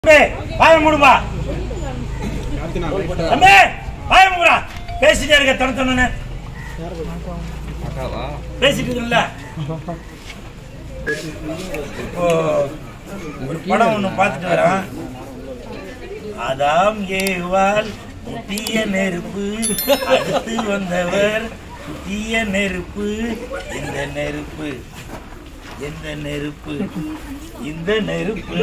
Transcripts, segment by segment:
தம்பி, வாயை மூடுப்பா. தம்பி, வாயை மூடுடா. பேசிட்டே இருக்க தொண தொணன்னு. பேசிட்டு இருக்கல இப்போ ஒரு படம் ஒண்ணு பார்த்துட்டு வரேன் அதாம் ஏவால் முட்டிய நெருப்பு அடுத்து வந்தவர் தீய நெருப்பு இந்த நெருப்பு எந்த நெருப்பு இந்த நெருப்பு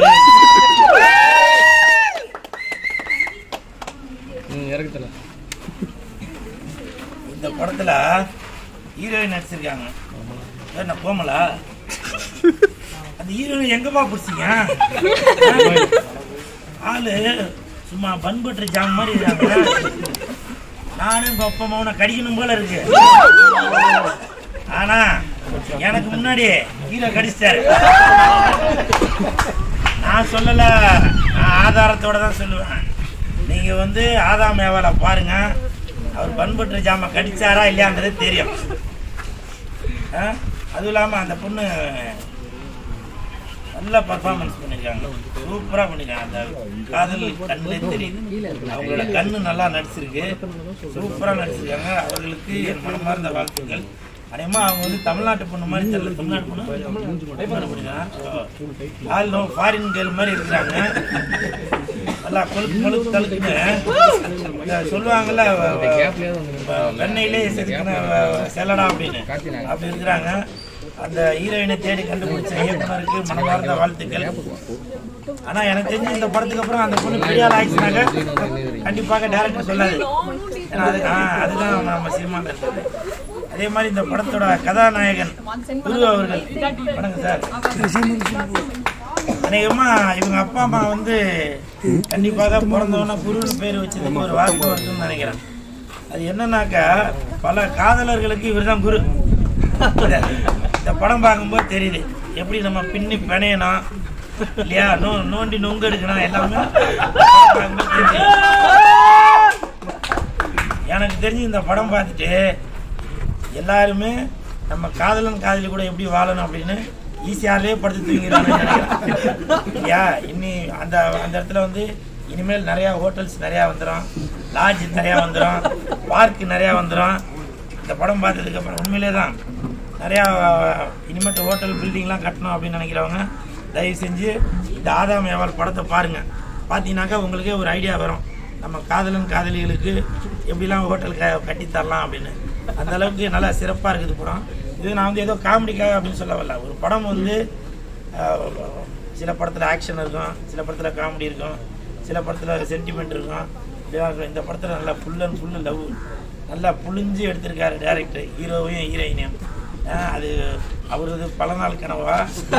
இந்த படத்துல ஹீரோயின் நடிச்சிருக்காங்க என்ன கோமலா அந்த ஹீரோயின் எங்கப்பா பிடிச்சிங்க ஆளு சும்மா பண்பற்ற ஜாம் மாதிரி இருக்காங்க நானும் இப்ப அப்பா அம்மாவை கடிக்கணும் போல இருக்கு ஆனா எனக்கு முன்னாடி ஹீரோ கடிச்சிட்டாரு நான் சொல்லல நான் ஆதாரத்தோட தான் சொல்லுவேன் நீங்க வந்து ஆதாம் மேவால பாருங்க அவர் பண்பற்ற ஜாம கடிச்சாரா இல்லையான்றது தெரியும் ஆ? அதுவும் இல்லாம அந்த பொண்ணு நல்லா பர்ஃபார்மன்ஸ் பண்ணிருக்காங்க சூப்பரா பண்ணிருக்காங்க அந்த காதல் கண்ணு தெரியுது அவங்களோட கண்ணு நல்லா நடிச்சிருக்கு சூப்பரா நடிச்சிருக்காங்க அவர்களுக்கு என் மனமார்ந்த வாழ்த்துக்கள் அதேமா அவங்க வந்து தமிழ்நாட்டு பொண்ணு மாதிரி தெரியல தமிழ்நாட்டு பொண்ணு தமிழ்நாட்டு பொண்ணு ஆள் நோ ஃபாரின் கேர்ள் மாதிரி இருக்கிறாங்க நல்லா கொழுப்பு கொழுப்பு தழுக்குன்னு இந்த சொல்லுவாங்கல்ல வ- வ- வெண்ணெயிலே செதுக்கின வ- செல்லடா அப்படின்னு அப்படி இருக்கிறாங்க அந்த ஹீரோயினை தேடி கண்டுபிடிச்ச இயக்குனருக்கு மனமார்ந்த வாழ்த்துக்கள் ஆனா எனக்கு தெரிஞ்சு இந்த படத்துக்கு அப்புறம் அந்த பொண்ணு பெரிய ஆள் ஆயிடுச்சுனாக்க கண்டிப்பாக டேரக்டர் சொல்லாது ஏன்னா அது ஆ, அதுதான் நம்ம சினிமாவில் இருக்குது அதே மாதிரி இந்த படத்தோட கதாநாயகன் குரு அவர்கள் வணக்கம் சார் அநேகமா இவங்க அப்பா அம்மா வந்து கண்டிப்பாக பிறந்தவன குருன்னு பேர் வச்சதுக்கு ஒரு வாய்ப்பு வருதுன்னு நினைக்கிறேன் அது என்னன்னாக்கா பல காதலர்களுக்கு இவர்தான் குரு இந்த படம் பார்க்கும்போது தெரியுது எப்படி நம்ம பின்னி பிணையணும் இல்லையா நோ நோண்டி நொங்கு எடுக்கணும் எல்லாமே படம் பார்க்கும்போது தெரியுது. எனக்கு தெரிஞ்சு இந்த படம் பார்த்துட்டு எல்லாருமே நம்ம காதலன் காதலி கூட எப்படி வாழணும் அப்படின்னு ஈஸியாலே படுத்து தூங்கிறான்னு நினைக்கிறேன் இல்லையா இன்னி அந்த அந்த இடத்துல வந்து இனிமேல் நிறையா ஹோட்டல்ஸ் நிறையா வந்துடும் லாட்ஜ் நிறையா வந்துடும் பார்க் நிறையா வந்துடும் இந்த படம் பார்த்ததுக்கு அப்புறம் உண்மையிலே தான் நிறையா இனிமேட்டு ஹோட்டல் பில்டிங்லாம் கட்டணும் அப்படின்னு நினைக்கிறவங்க தயவு செஞ்சு இந்த ஆதாம் வியாபார படத்தை பாருங்கள் பார்த்தீங்கன்னாக்கா உங்களுக்கே ஒரு ஐடியா வரும் நம்ம காதலன் காதலிகளுக்கு எப்படிலாம் ஹோட்டல் க கட்டி தரலாம் அப்படின்னு அந்த அளவுக்கு நல்லா சிறப்பாக இருக்குது படம் இது நான் வந்து ஏதோ காமெடிக்காக அப்படின்னு சொல்ல வரல ஒரு படம் வந்து அஹ், சில படத்தில் ஆக்ஷன் இருக்கும் சில படத்தில் காமெடி இருக்கும் சில படத்தில் சென்டிமெண்ட் இருக்கும் இப்படிலாம் இருக்கும் இந்த படத்தில் நல்லா ஃபுல் அண்ட் ஃபுல்லு லவ் நல்லா புழிஞ்சு எடுத்திருக்காரு டேரக்டர் ஹீரோவையும் ஹீரோயினையும் அது அவரது பல நாள் கனவா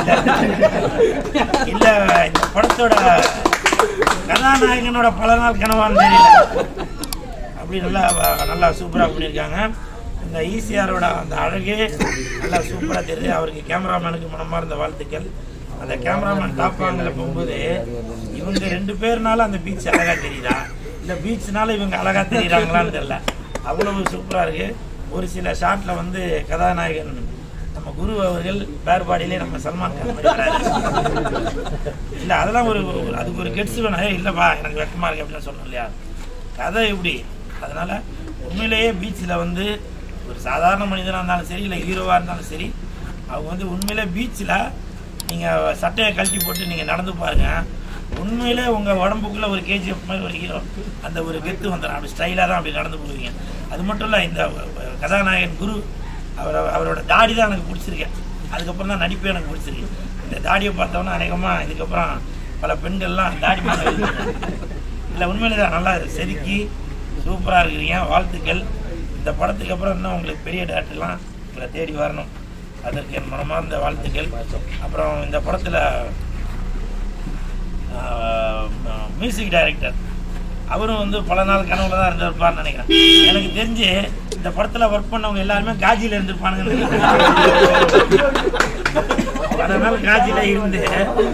இல்ல இந்த படத்தோட கதாநாயகனோட பல நாள் கனவான்னு தெரியல அப்படி நல்லா நல்லா சூப்பராக பண்ணியிருக்காங்க இந்த ஈசிஆரோட அந்த அழகே நல்லா சூப்பராக தெரியுது அவருக்கு கேமராமேனுக்கு மனமார்ந்த வாழ்த்துக்கள் அந்த கேமராமேன் டாப் வாங்கல போகும்போது இவங்க ரெண்டு பேர்னால அந்த பீச் அழகா தெரியுதா இல்லை பீச்னால இவங்க அழகா தெரியுறாங்களான்னு தெரியல அவ்வளவு சூப்பராக இருக்கு ஒரு சில ஷாட்ல வந்து கதாநாயகன் நம்ம குரு அவர்கள் பேர்பாடியிலே நம்ம சல்மான் கான் மாதிரி வராரு. இல்ல அதெல்லாம் ஒரு ஒரு- அதுக்கு ஒரு கெட்ஸ் வேணும் ஏய், இல்லப்பா எனக்கு வெக்கமா இருக்கு அப்படின்னு சொன்னோம் இல்லையா கதை இப்படி அதனால உண்மையிலேயே பீச்சில் வந்து ஒரு சாதாரண மனிதனாக இருந்தாலும் சரி இல்லை ஹீரோவாக இருந்தாலும் சரி அவங்க வந்து உண்மையிலே பீச்சில் நீங்கள் சட்டையை கழட்டி போட்டு நீங்கள் நடந்து பாருங்க உண்மையிலே உங்கள் உடம்புக்குள்ளே ஒரு கேஜிஎஃப் மாதிரி ஒரு ஹீரோ அந்த ஒரு கெத்து வந்துடும் அப்படி ஸ்டைலாக தான் அப்படி நடந்து போவீங்க அது மட்டும் இல்லை இந்த கதாநாயகன் குரு அவரை அவரோட தாடி தான் எனக்கு பிடிச்சிருக்கேன் அதுக்கப்புறம் தான் நடிப்பு எனக்கு பிடிச்சிருக்கு இந்த தாடியை பார்த்தோன்னா அநேகமாக இதுக்கப்புறம் பல பெண்கள்லாம் தாடி மேலே இல்லை உண்மையிலே தான் நல்லா செதுக்கி சூப்பராக இருக்கிறீங்க வாழ்த்துக்கள் இந்த படத்துக்கு அப்புறம் இன்னும் உங்களுக்கு பெரிய டேரக்டர்லாம் உங்களை தேடி வரணும் அதற்கு என் மனமார்ந்த வாழ்த்துக்கள் அப்புறம் இந்த படத்தில் மியூசிக் டைரக்டர் அவரும் வந்து பல நாள் கனவுல தான் இருந்திருப்பார்னு நினைக்கிறேன் எனக்கு தெரிஞ்சு இந்த படத்தில் ஒர்க் பண்ணவங்க எல்லாருமே காஜியில் இருந்திருப்பானுங்கன்னு நினைக்கிறேன். பல நாள் காஜியில் இருந்து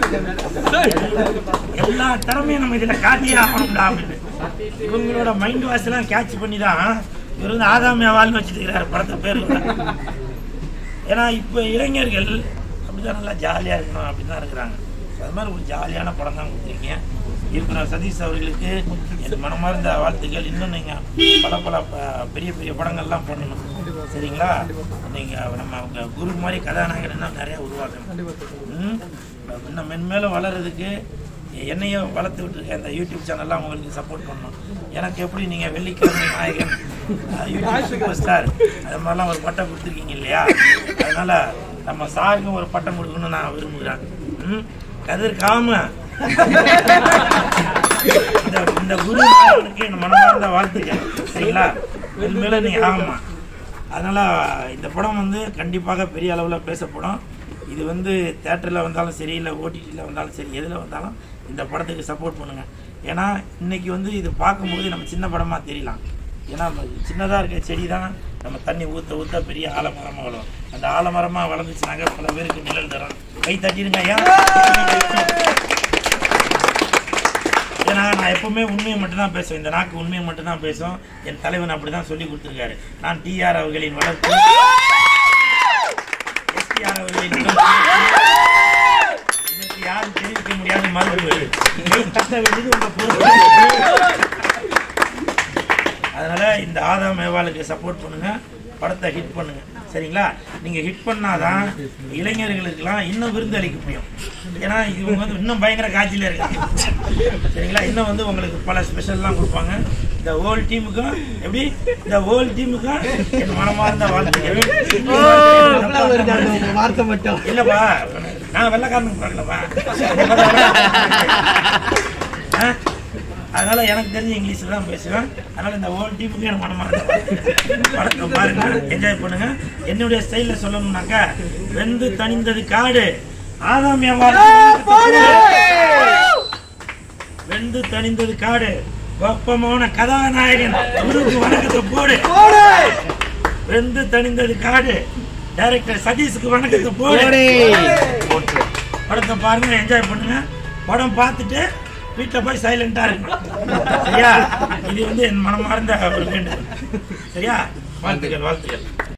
எல்லா திறமையும் நம்ம இதில் காட்டியே ஆகணும்டா அப்படின்னு இவங்களோட மைண்ட் வாஷ் எல்லாம் கேட்ச் பண்ணி தான் இவர் வந்து ஆதாமியா வாழ்னு வச்சுட்டு இருக்கிறாரு படத்தை பேர் ஏன்னா இப்போ இளைஞர்கள் அப்படிதான் நல்லா ஜாலியாக இருக்கணும் அப்படின்னு தான் இருக்கிறாங்க அது மாதிரி ஒரு ஜாலியான படம் தான் கொடுத்துருக்கீங்க இயக்குனர் சதீஷ் அவர்களுக்கு என் மனமார்ந்த வாழ்த்துக்கள் இன்னும் நீங்கள் பல பல ப- பெரிய பெரிய படங்கள்லாம் பண்ணணும் சரிங்களா நீங்கள் நம்ம அவங்க குரு மாதிரி கதாநாயகன் இன்னும் நிறையா உருவாக்கணும் ம்? இன்னும் மென்மேலும் வளர்றதுக்கு என்னையும் வளர்த்து விட்டுருக்க அந்த யூடியூப் சேனல்லாம் உங்களுக்கு சப்போர்ட் பண்ணணும் எனக்கு எப்படி நீங்கள் வெள்ளிக்கிழமை நாயகன் அஹ், யூடியூப் சூப்பர் ஸ்டார் அது மாதிரிலாம் ஒரு பட்டம் கொடுத்துருக்கீங்க இல்லையா அதனால நம்ம சாருக்கும் ஒரு பட்டம் கொடுக்கணும்னு நான் விரும்புகிறேன் ம் கதிர் காம இந்த இந்த குரு நாயகனுக்கு என் மனமார்ந்த வாழ்த்துக்கள் சரிங்களா மென்மேலும் நீ ஆமாம் அதனால் இந்த படம் வந்து கண்டிப்பாக பெரிய அளவில் பேசப்படும் இது வந்து தேட்டரில் வந்தாலும் சரி இல்லை ஓடிடியில் வந்தாலும் சரி எதில் வந்தாலும் இந்த படத்துக்கு சப்போர்ட் பண்ணுங்கள் ஏன்னா இன்னைக்கு வந்து இது பார்க்கும்போது நம்ம சின்ன படமாக தெரியலாம் ஏன்னா சின்னதாக இருக்க செடி தான் நம்ம தண்ணி ஊற்ற ஊற்ற பெரிய ஆலமரமாக வளரும் அந்த ஆலமரமாக வளர்ந்துச்சுனாக்க பல பேருக்கு நிழல் தரும் கை தட்டிடுங்க ஐயா ஏன்னா நான் எப்பவுமே உண்மையை மட்டும்தான் பேசுவேன் இந்த நாக்கு உண்மையை மட்டும்தான் பேசும் என் தலைவன் அப்படிதான் சொல்லி கொடுத்துருக்காரு நான் டிஆர் அவர்களின் வளர்ப்பு எஸ்டிஆர் அவர்களின் வளர்ப்பு. இதற்கு யாரும் தெரிவிக்க முடியாத மறுப்பு கை தட்ட வேண்டியது உங்க பொறுப்பு அதனால இந்த ஆதா மேவாலுக்கு சப்போர்ட் பண்ணுங்க படத்தை ஹிட் பண்ணுங்க சரிங்களா நீங்க ஹிட் பண்ணாதான் இளைஞர்களுக்கெல்லாம் இன்னும் விருந்து அளிக்க முடியும் ஏன்னா இவங்க வந்து இன்னும் பயங்கர காட்சியில இருக்காங்க சரிங்களா இன்னும் வந்து உங்களுக்கு பல ஸ்பெஷல்லாம் கொடுப்பாங்க இந்த ஹோல் டீமுக்கும் எப்படி இந்த ஹோல் டீமுக்கும் என் மனமார்ந்த வாழ்த்துக்கள் வார்த்தை மட்டும் இல்லப்பா நான் வெள்ளக்காரனுக்கு பார்க்கலப்பா ஆ? அதனால எனக்கு தெரிஞ்ச இங்கிலீஷ்ல தான் பேசுவேன் அதனால இந்த ஹோல் டீமுக்கு எனக்கு மனமாக படத்தை பாருங்க என்ஜாய் பண்ணுங்க என்னுடைய ஸ்டைல்ல சொல்லணும்னாக்கா வெந்து தணிந்தது காடு ஆதாம் வியாபாரம் வெந்து தணிந்தது காடு வெப்பமான கதாநாயகன் குருக்கு வணக்கத்தை போடு வெந்து தணிந்தது காடு டைரக்டர் சதீஷுக்கு வணக்கத்தை போடு படத்தை பாருங்க என்ஜாய் பண்ணுங்க படம் பார்த்துட்டு வீட்டில் போய் சைலண்டா இருக்கணும் சரியா இது வந்து என் மனமார்ந்த ஒரு வேண்டுகோள் சரியா வாழ்த்துக்கள் வாழ்த்துக்கள்